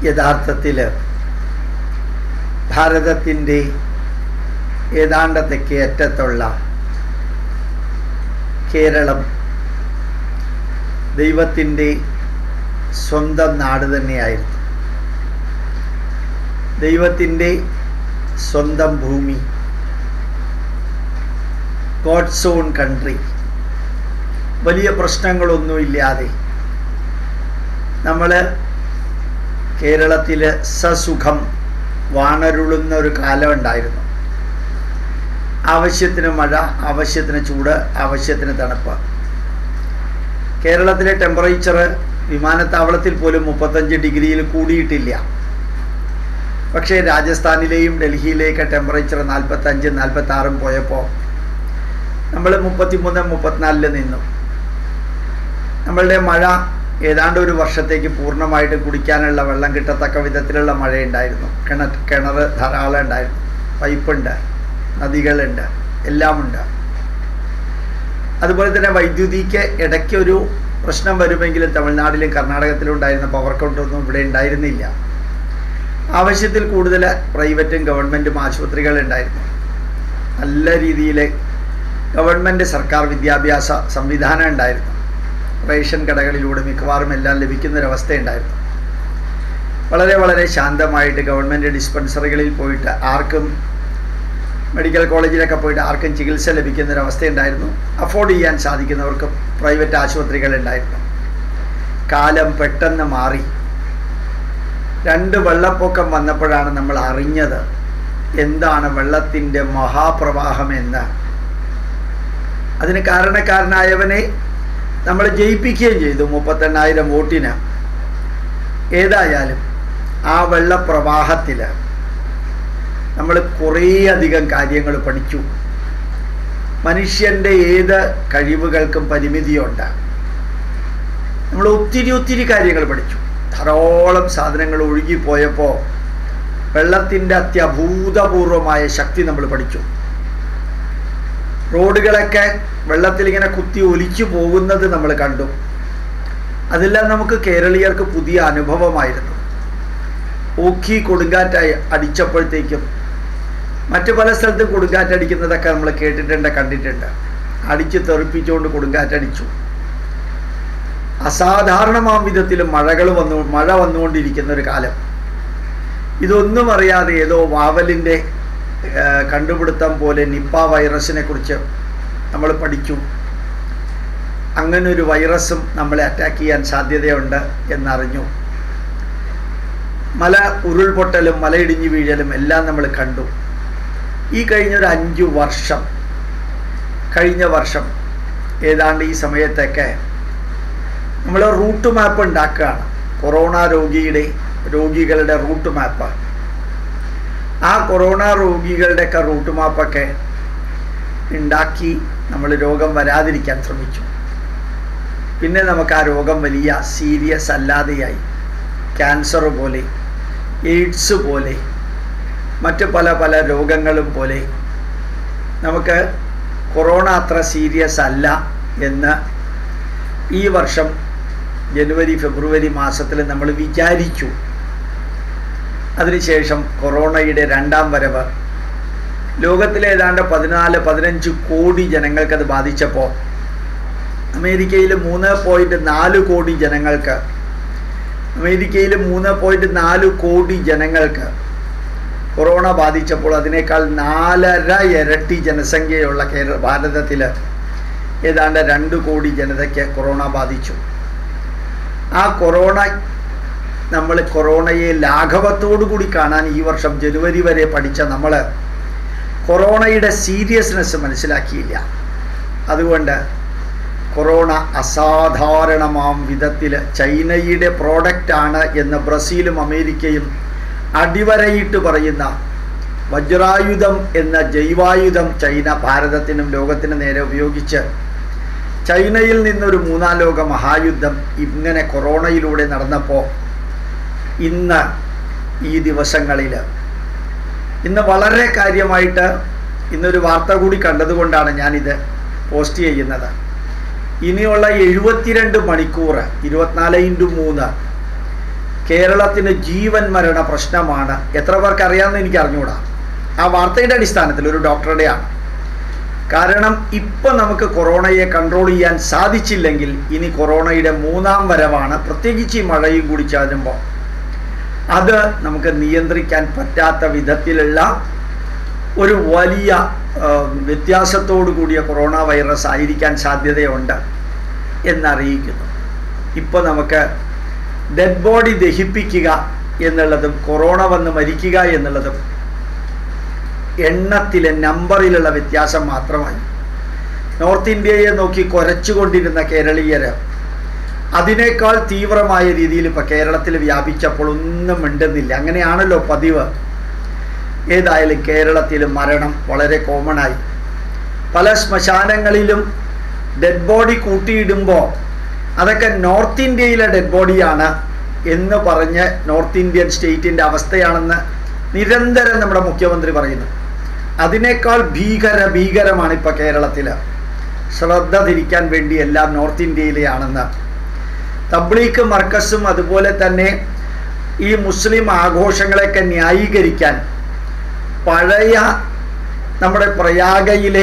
യഥാർത്ഥത്തിൽ ഭാരതത്തിൻ്റെ ഏതാണ്ട് തെക്കേ അറ്റത്തുള്ള കേരളം ദൈവത്തിൻ്റെ സ്വന്തം നാട് തന്നെയായിരുന്നു ദൈവത്തിൻ്റെ സ്വന്തം ഭൂമി ഗോഡ്സ് ഓൺ കൺട്രി വലിയ പ്രശ്നങ്ങളൊന്നുമില്ലാതെ നമ്മൾ കേരളത്തിൽ സസുഖം വാണരുളുന്ന ഒരു കാലം ഉണ്ടായിരുന്നു ആവശ്യത്തിന് മഴ ആവശ്യത്തിന് ചൂട് ആവശ്യത്തിന് തണുപ്പ് കേരളത്തിലെ ടെമ്പറേച്ചർ വിമാനത്താവളത്തിൽ പോലും മുപ്പത്തഞ്ച് ഡിഗ്രിയിൽ കൂടിയിട്ടില്ല പക്ഷേ രാജസ്ഥാനിലെയും ഡൽഹിയിലെയൊക്കെ ടെമ്പറേച്ചർ നാൽപ്പത്തഞ്ച് നാൽപ്പത്തി ആറും പോയപ്പോൾ നമ്മൾ മുപ്പത്തിമൂന്ന് മുപ്പത്തിനാലിൽ നിന്നു നമ്മളുടെ മഴ ഏതാണ്ട് ഒരു വർഷത്തേക്ക് പൂർണ്ണമായിട്ട് കുടിക്കാനുള്ള വെള്ളം കിട്ടത്തക്ക വിധത്തിലുള്ള മഴയുണ്ടായിരുന്നു കിണർ കിണർ ധാരാളം ഉണ്ടായിരുന്നു പൈപ്പുണ്ട് നദികളുണ്ട് എല്ലാമുണ്ട് അതുപോലെ തന്നെ വൈദ്യുതിക്ക് ഇടയ്ക്ക് ഒരു പ്രശ്നം വരുമെങ്കിലും തമിഴ്നാട്ടിലും കർണാടകത്തിലും ഉണ്ടായിരുന്ന പവർ കൗണ്ടൊന്നും ഇവിടെ ഉണ്ടായിരുന്നില്ല ആവശ്യത്തിൽ കൂടുതൽ പ്രൈവറ്റും ഗവൺമെൻറ്റും ആശുപത്രികൾ ഉണ്ടായിരുന്നു നല്ല രീതിയിൽ ഗവൺമെൻറ് സർക്കാർ വിദ്യാഭ്യാസ സംവിധാനം ഉണ്ടായിരുന്നു റേഷൻ കടകളിലൂടെ മിക്കവാറും എല്ലാം ലഭിക്കുന്നൊരവസ്ഥയുണ്ടായിരുന്നു വളരെ വളരെ ശാന്തമായിട്ട് ഗവൺമെൻറ് ഡിസ്പെൻസറികളിൽ പോയിട്ട് ആർക്കും മെഡിക്കൽ കോളേജിലൊക്കെ പോയിട്ട് ആർക്കും ചികിത്സ ലഭിക്കുന്നൊരവസ്ഥയുണ്ടായിരുന്നു അഫോർഡ് ചെയ്യാൻ സാധിക്കുന്നവർക്ക് പ്രൈവറ്റ് ആശുപത്രികളുണ്ടായിരുന്നു കാലം പെട്ടെന്ന് മാറി രണ്ട് വെള്ളപ്പൊക്കം വന്നപ്പോഴാണ് നമ്മൾ അറിഞ്ഞത് എന്താണ് വെള്ളത്തിൻ്റെ മഹാപ്രവാഹം എന്ന് അതിന് കാരണക്കാരനായവനെ നമ്മൾ ജയിപ്പിക്കുകയും ചെയ്തു മുപ്പത്തെണ്ണായിരം വോട്ടിന് ഏതായാലും ആ വെള്ളപ്രവാഹത്തിൽ നമ്മൾ കുറേയധികം കാര്യങ്ങൾ പഠിച്ചു മനുഷ്യൻ്റെ ഏത് കഴിവുകൾക്കും പരിമിതിയുണ്ട് നമ്മൾ ഒത്തിരി ഒത്തിരി കാര്യങ്ങൾ പഠിച്ചു ധാരാളം സാധനങ്ങൾ ഒഴുകിപ്പോയപ്പോൾ വെള്ളത്തിൻ്റെ അത്യഭൂതപൂർവമായ ശക്തി നമ്മൾ പഠിച്ചു റോഡുകളൊക്കെ വെള്ളത്തിൽ ഇങ്ങനെ കുത്തി ഒലിച്ചു പോകുന്നത് നമ്മൾ കണ്ടു അതെല്ലാം നമുക്ക് കേരളീയർക്ക് പുതിയ അനുഭവമായിരുന്നു ഓക്കി കൊടുങ്കാറ്റായി അടിച്ചപ്പോഴത്തേക്കും മറ്റു പല സ്ഥലത്തും കൊടുങ്കാറ്റടിക്കുന്നതൊക്കെ നമ്മൾ കേട്ടിട്ടുണ്ട് കണ്ടിട്ടുണ്ട് അടിച്ച് തെറിപ്പിച്ചുകൊണ്ട് കൊടുങ്കാറ്റടിച്ചു അസാധാരണമാം വിധത്തിൽ മഴകൾ വന്നു മഴ വന്നുകൊണ്ടിരിക്കുന്ന ഒരു കാലം ഇതൊന്നും അറിയാതെ ഏതോ വാവലിൻ്റെ കണ്ടുപിടുത്തം പോലെ നിപ്പ വൈറസിനെ കുറിച്ച് നമ്മൾ പഠിച്ചു അങ്ങനെ ഒരു വൈറസും നമ്മളെ അറ്റാക്ക് ചെയ്യാൻ സാധ്യതയുണ്ട് എന്നറിഞ്ഞു മല ഉരുൾപൊട്ടലും മലയിടിഞ്ഞു വീഴലും എല്ലാം നമ്മൾ കണ്ടു ഈ കഴിഞ്ഞൊരു അഞ്ചു വർഷം കഴിഞ്ഞ വർഷം ഏതാണ്ട് ഈ സമയത്തൊക്കെ നമ്മൾ റൂട്ട് മാപ്പ് ഉണ്ടാക്കുകയാണ് കൊറോണ രോഗിയുടെ രോഗികളുടെ റൂട്ട് മാപ്പ് ആ കൊറോണ രോഗികളുടെയൊക്കെ റൂട്ട് മാപ്പൊക്കെ ഉണ്ടാക്കി നമ്മൾ രോഗം വരാതിരിക്കാൻ ശ്രമിച്ചു പിന്നെ നമുക്ക് ആ രോഗം വലിയ സീരിയസ് അല്ലാതെയായി ക്യാൻസർ പോലെ എയ്ഡ്സ് പോലെ മറ്റ് പല പല രോഗങ്ങളും പോലെ നമുക്ക് കൊറോണ അത്ര സീരിയസ് അല്ല എന്ന് ഈ വർഷം ജനുവരി ഫെബ്രുവരി മാസത്തിൽ നമ്മൾ വിചാരിച്ചു അതിനുശേഷം കൊറോണയുടെ രണ്ടാം വരവ് ലോകത്തിലെ ഏതാണ്ട് പതിനാല് പതിനഞ്ച് കോടി ജനങ്ങൾക്കത് ബാധിച്ചപ്പോൾ അമേരിക്കയിൽ മൂന്ന് പോയിൻറ്റ് നാല് കോടി ജനങ്ങൾക്ക് അമേരിക്കയിൽ മൂന്ന് പോയിൻറ്റ് നാല് കോടി ജനങ്ങൾക്ക് കൊറോണ ബാധിച്ചപ്പോൾ അതിനേക്കാൾ നാലര ഇരട്ടി ജനസംഖ്യയുള്ള കേരള ഭാരതത്തിൽ ഏതാണ്ട് രണ്ട് കോടി ജനതയ്ക്ക് കൊറോണ ബാധിച്ചു ആ കൊറോണ നമ്മൾ കൊറോണയെ ലാഘവത്തോടു കൂടി കാണാൻ ഈ വർഷം ജനുവരി വരെ പഠിച്ച നമ്മൾ കൊറോണയുടെ സീരിയസ്നെസ് മനസ്സിലാക്കിയില്ല അതുകൊണ്ട് കൊറോണ അസാധാരണമാം വിധത്തിൽ ചൈനയുടെ പ്രോഡക്റ്റാണ് എന്ന് ബ്രസീലും അമേരിക്കയും അടിവരയിട്ട് പറയുന്ന വജ്രായുധം എന്ന ജൈവായുധം ചൈന ഭാരതത്തിനും ലോകത്തിനും നേരെ ഉപയോഗിച്ച് ചൈനയിൽ നിന്നൊരു മൂന്നാം ലോക മഹായുദ്ധം ഇങ്ങനെ കൊറോണയിലൂടെ നടന്നപ്പോൾ ഇന്ന് ഈ ദിവസങ്ങളിൽ ഇന്ന് വളരെ കാര്യമായിട്ട് ഇന്നൊരു വാർത്ത കൂടി കണ്ടതുകൊണ്ടാണ് ഞാനിത് പോസ്റ്റ് ചെയ്യുന്നത് ഇനിയുള്ള എഴുപത്തിരണ്ട് മണിക്കൂർ ഇരുപത്തിനാല് ഇൻറ്റു മൂന്ന് കേരളത്തിന് ജീവൻ മരണ പ്രശ്നമാണ് എത്ര പേർക്ക് അറിയാമെന്ന് എനിക്ക് അറിഞ്ഞുകൂടാ ആ വാർത്തയുടെ അടിസ്ഥാനത്തിൽ ഒരു ഡോക്ടറുടെയാണ് കാരണം ഇപ്പം നമുക്ക് കൊറോണയെ കൺട്രോൾ ചെയ്യാൻ സാധിച്ചില്ലെങ്കിൽ ഇനി കൊറോണയുടെ മൂന്നാം വരവാണ് പ്രത്യേകിച്ച് ഈ മഴയും കൂടി ചേരുമ്പോൾ അത് നമുക്ക് നിയന്ത്രിക്കാൻ പറ്റാത്ത വിധത്തിലുള്ള ഒരു വലിയ വ്യത്യാസത്തോടു കൂടിയ കൊറോണ വൈറസ് ആയിരിക്കാൻ സാധ്യതയുണ്ട് എന്നറിയിക്കുന്നു ഇപ്പോൾ നമുക്ക് ഡെഡ് ബോഡി ദഹിപ്പിക്കുക എന്നുള്ളതും കൊറോണ വന്ന് മരിക്കുക എന്നുള്ളതും എണ്ണത്തിലെ നമ്പറിലുള്ള വ്യത്യാസം മാത്രമായി നോർത്ത് ഇന്ത്യയെ നോക്കി കുരച്ചുകൊണ്ടിരുന്ന കേരളീയർ അതിനേക്കാൾ തീവ്രമായ രീതിയിൽ ഇപ്പോൾ കേരളത്തിൽ വ്യാപിച്ചപ്പോൾ ഒന്നും മിണ്ടുന്നില്ല അങ്ങനെയാണല്ലോ പതിവ് ഏതായാലും കേരളത്തിൽ മരണം വളരെ കോമൺ ആയി പല ശ്മശാനങ്ങളിലും ഡെഡ് ബോഡി കൂട്ടിയിടുമ്പോൾ അതൊക്കെ നോർത്ത് ഇന്ത്യയിലെ ഡെഡ് ബോഡിയാണ് എന്ന് പറഞ്ഞ് നോർത്ത് ഇന്ത്യൻ സ്റ്റേറ്റിൻ്റെ അവസ്ഥയാണെന്ന് നിരന്തരം നമ്മുടെ മുഖ്യമന്ത്രി പറയുന്നു അതിനേക്കാൾ ഭീകര ഭീകരമാണ് ഇപ്പോൾ കേരളത്തിൽ ശ്രദ്ധ തിരിക്കാൻ വേണ്ടി എല്ലാം നോർത്ത് ഇന്ത്യയിലെയാണെന്ന് തബ്ലീക്ക് മർക്കസും അതുപോലെ തന്നെ ഈ മുസ്ലിം ആഘോഷങ്ങളെയൊക്കെ ന്യായീകരിക്കാൻ പഴയ നമ്മുടെ പ്രയാഗയിലെ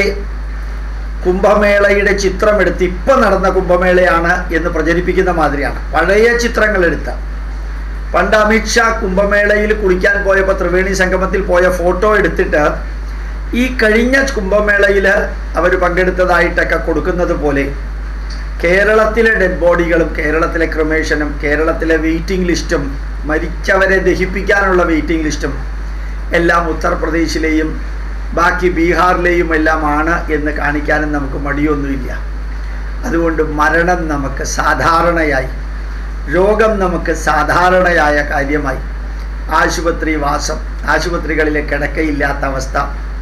കുംഭമേളയുടെ ചിത്രമെടുത്ത് ഇപ്പം നടന്ന കുംഭമേളയാണ് എന്ന് പ്രചരിപ്പിക്കുന്ന മാതിരിയാണ് പഴയ ചിത്രങ്ങളെടുത്ത പണ്ട് അമിത്ഷാ കുംഭമേളയിൽ കുളിക്കാൻ പോയപ്പോൾ ത്രിവേണി സംഗമത്തിൽ പോയ ഫോട്ടോ എടുത്തിട്ട് ഈ കഴിഞ്ഞ കുംഭമേളയിൽ അവർ പങ്കെടുത്തതായിട്ടൊക്കെ കൊടുക്കുന്നത് പോലെ കേരളത്തിലെ ഡെഡ് ബോഡികളും കേരളത്തിലെ ക്രമേഷനും കേരളത്തിലെ വെയിറ്റിംഗ് ലിസ്റ്റും മരിച്ചവരെ ദഹിപ്പിക്കാനുള്ള വെയിറ്റിംഗ് ലിസ്റ്റും എല്ലാം ഉത്തർപ്രദേശിലെയും ബാക്കി ബീഹാറിലെയും എല്ലാം ആണ് എന്ന് കാണിക്കാനും നമുക്ക് മടിയൊന്നുമില്ല അതുകൊണ്ട് മരണം നമുക്ക് സാധാരണയായി രോഗം നമുക്ക് സാധാരണയായ കാര്യമായി ആശുപത്രി വാസം ആശുപത്രികളിലെ കിടക്കയില്ലാത്ത അവസ്ഥ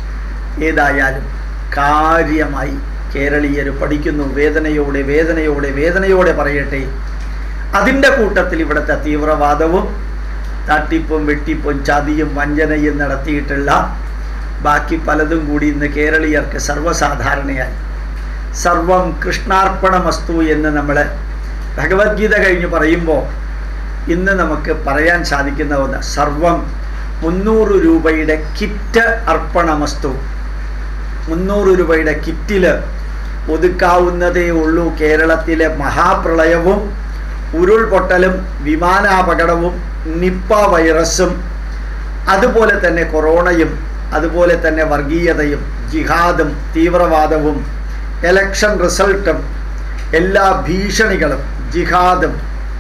ഏതായാലും കാര്യമായി കേരളീയർ പഠിക്കുന്നു വേദനയോടെ വേദനയോടെ വേദനയോടെ പറയട്ടെ അതിൻ്റെ കൂട്ടത്തിൽ ഇവിടുത്തെ തീവ്രവാദവും തട്ടിപ്പും വെട്ടിപ്പും ചതിയും വഞ്ചനയും നടത്തിയിട്ടുള്ള ബാക്കി പലതും കൂടി ഇന്ന് കേരളീയർക്ക് സർവ്വസാധാരണയായി സർവം കൃഷ്ണാർപ്പണമസ്തു എന്ന് നമ്മൾ ഭഗവത്ഗീത കഴിഞ്ഞ് പറയുമ്പോൾ ഇന്ന് നമുക്ക് പറയാൻ സാധിക്കുന്ന ഒന്ന് സർവം മുന്നൂറ് രൂപയുടെ കിറ്റ് അർപ്പണമസ്തു മുന്നൂറ് രൂപയുടെ കിറ്റിൽ ഒതുക്കാവുന്നതേ ഉള്ളൂ കേരളത്തിലെ മഹാപ്രളയവും ഉരുൾപൊട്ടലും വിമാനാപകടവും നിപ്പ വൈറസും അതുപോലെ തന്നെ കൊറോണയും അതുപോലെ തന്നെ വർഗീയതയും ജിഹാദും തീവ്രവാദവും എലക്ഷൻ റിസൾട്ടും എല്ലാ ഭീഷണികളും ജിഹാദും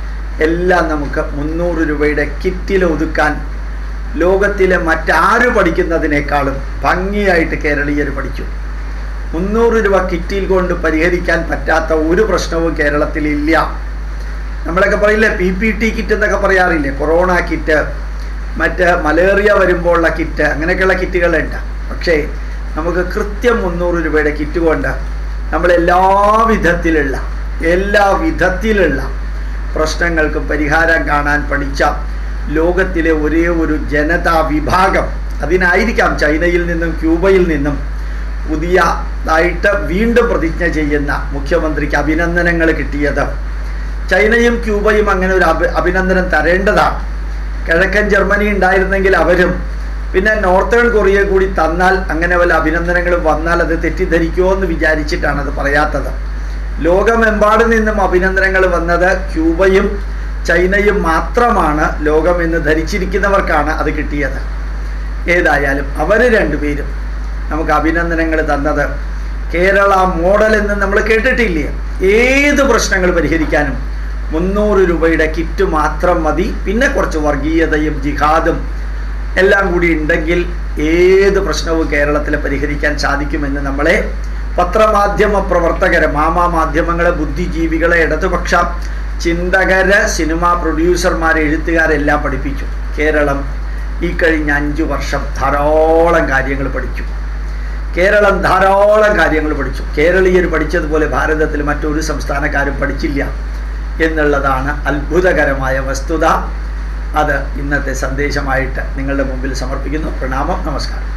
എല്ലാം നമുക്ക് മുന്നൂറ് രൂപയുടെ കിറ്റിൽ ഒതുക്കാൻ ലോകത്തിലെ മറ്റാര് പഠിക്കുന്നതിനേക്കാളും ഭംഗിയായിട്ട് കേരളീയർ പഠിച്ചു മുന്നൂറ് രൂപ കിറ്റിൽ കൊണ്ട് പരിഹരിക്കാൻ പറ്റാത്ത ഒരു പ്രശ്നവും കേരളത്തിലില്ല നമ്മളൊക്കെ പറയില്ലേ പി പി ടി കിറ്റ് എന്നൊക്കെ പറയാറില്ലേ കൊറോണ കിറ്റ് മറ്റ് മലേറിയ വരുമ്പോഴുള്ള കിറ്റ് അങ്ങനെയൊക്കെയുള്ള കിറ്റുകളുണ്ട് പക്ഷേ നമുക്ക് കൃത്യം മുന്നൂറ് രൂപയുടെ കിറ്റ് കൊണ്ട് നമ്മൾ എല്ലാ വിധത്തിലുള്ള എല്ലാ വിധത്തിലുള്ള പ്രശ്നങ്ങൾക്കും പരിഹാരം കാണാൻ പഠിച്ച ലോകത്തിലെ ഒരേ ഒരു ജനതാ വിഭാഗം അതിനായിരിക്കാം ചൈനയിൽ നിന്നും ക്യൂബയിൽ നിന്നും പുതിയതായിട്ട് വീണ്ടും പ്രതിജ്ഞ ചെയ്യുന്ന മുഖ്യമന്ത്രിക്ക് അഭിനന്ദനങ്ങൾ കിട്ടിയത് ചൈനയും ക്യൂബയും അങ്ങനെ ഒരു അഭി അഭിനന്ദനം തരേണ്ടതാണ് കിഴക്കൻ ജർമ്മനി ഉണ്ടായിരുന്നെങ്കിൽ അവരും പിന്നെ നോർത്തേൺ കൊറിയ കൂടി തന്നാൽ അങ്ങനെ വല്ല അഭിനന്ദനങ്ങളും വന്നാൽ അത് തെറ്റിദ്ധരിക്കുമോ എന്ന് വിചാരിച്ചിട്ടാണ് അത് പറയാത്തത് ലോകമെമ്പാടും നിന്നും അഭിനന്ദനങ്ങൾ വന്നത് ക്യൂബയും ചൈനയും മാത്രമാണ് ലോകം എന്ന് ധരിച്ചിരിക്കുന്നവർക്കാണ് അത് കിട്ടിയത് ഏതായാലും അവർ രണ്ടുപേരും നമുക്ക് അഭിനന്ദനങ്ങൾ തന്നത് കേരള മോഡൽ എന്ന് നമ്മൾ കേട്ടിട്ടില്ലേ ഏത് പ്രശ്നങ്ങൾ പരിഹരിക്കാനും മുന്നൂറ് രൂപയുടെ കിറ്റ് മാത്രം മതി പിന്നെ കുറച്ച് വർഗീയതയും ജിഹാദും എല്ലാം കൂടി ഉണ്ടെങ്കിൽ ഏത് പ്രശ്നവും കേരളത്തിൽ പരിഹരിക്കാൻ സാധിക്കുമെന്ന് നമ്മളെ പത്രമാധ്യമ പ്രവർത്തകരെ മാമാ മാധ്യമങ്ങളെ ബുദ്ധിജീവികളെ ഇടതുപക്ഷ ചിന്തകര് സിനിമാ പ്രൊഡ്യൂസർമാരെ എഴുത്തുകാരെല്ലാം പഠിപ്പിച്ചു കേരളം ഈ കഴിഞ്ഞ അഞ്ചു വർഷം ധാരാളം കാര്യങ്ങൾ പഠിച്ചു കേരളം ധാരാളം കാര്യങ്ങൾ പഠിച്ചു കേരളീയർ പഠിച്ചതുപോലെ ഭാരതത്തിൽ മറ്റൊരു സംസ്ഥാനക്കാരും പഠിച്ചില്ല എന്നുള്ളതാണ് അത്ഭുതകരമായ വസ്തുത അത് ഇന്നത്തെ സന്ദേശമായിട്ട് നിങ്ങളുടെ മുമ്പിൽ സമർപ്പിക്കുന്നു പ്രണാമം നമസ്കാരം